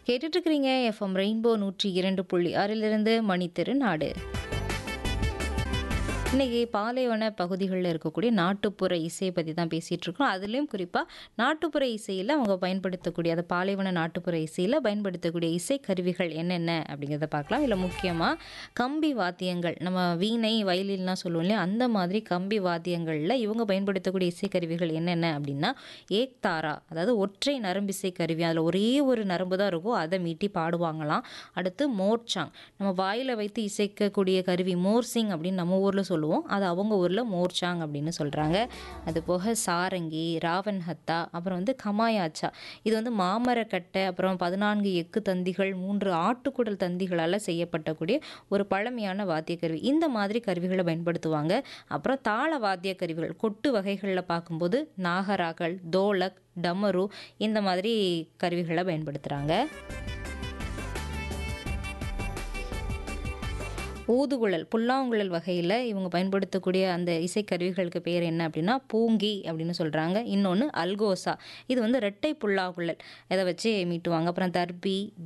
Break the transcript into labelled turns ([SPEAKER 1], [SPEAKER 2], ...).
[SPEAKER 1] கேட்டுட்டு இருக்கிறீங்க FM rainbow நூற்றி இரண்டு புள்ளி ஆறிலிருந்து மணித்தெரு நாடு இன்றைக்கி பாலைவன பகுதிகளில் இருக்கக்கூடிய நாட்டுப்புற இசையை பற்றி தான் பேசிகிட்டு இருக்கோம் அதுலேயும் குறிப்பாக நாட்டுப்புற இசையில் அவங்க பயன்படுத்தக்கூடிய அந்த பாலைவன நாட்டுப்புற இசையில் பயன்படுத்தக்கூடிய இசை கருவிகள் என்னென்ன அப்படிங்கிறத பார்க்கலாம் இல்லை முக்கியமாக கம்பி வாத்தியங்கள் நம்ம வீணை வயலின்லாம் சொல்லுவோம் இல்லையா அந்த மாதிரி கம்பி வாத்தியங்களில் இவங்க பயன்படுத்தக்கூடிய இசை கருவிகள் என்னென்ன அப்படின்னா ஏக்தாரா அதாவது ஒற்றை நரம்பிசை கருவி அதில் ஒரே ஒரு நரம்பு தான் இருக்கும் அதை மீட்டி பாடுவாங்களாம் அடுத்து மோர்ச்சாங் நம்ம வாயில் வைத்து இசைக்கக்கூடிய கருவி மோர்சிங் அப்படின்னு நம்ம ஊரில் சொல்லுவோம் அது அவங்க ஊரில் மோர்ச்சாங் அப்படின்னு சொல்கிறாங்க அது போக சாரங்கி ராவன் ஹத்தா அப்புறம் வந்து கமாயாச்சா இது வந்து மாமரக்கட்டை அப்புறம் பதினான்கு எக்கு தந்திகள் மூன்று ஆட்டுக்குடல் தந்திகளால் செய்யப்பட்டக்கூடிய ஒரு பழமையான வாத்திய கருவி இந்த மாதிரி கருவிகளை பயன்படுத்துவாங்க அப்புறம் தாள வாத்திய கருவிகள் கொட்டு வகைகளில் பார்க்கும்போது நாகராக்கள் தோலக் டமரு இந்த மாதிரி கருவிகளை பயன்படுத்துகிறாங்க ஊதுகுழல் புல்லாங்குழல் வகையில் இவங்க பயன்படுத்தக்கூடிய அந்த இசைக்கருவிகளுக்கு பேர் என்ன அப்படின்னா பூங்கி அப்படின்னு சொல்கிறாங்க இன்னொன்று அல்கோசா இது வந்து ரெட்டை புல்லாங்குழல் இதை வச்சு மீட்டுவாங்க அப்புறம் தர்பி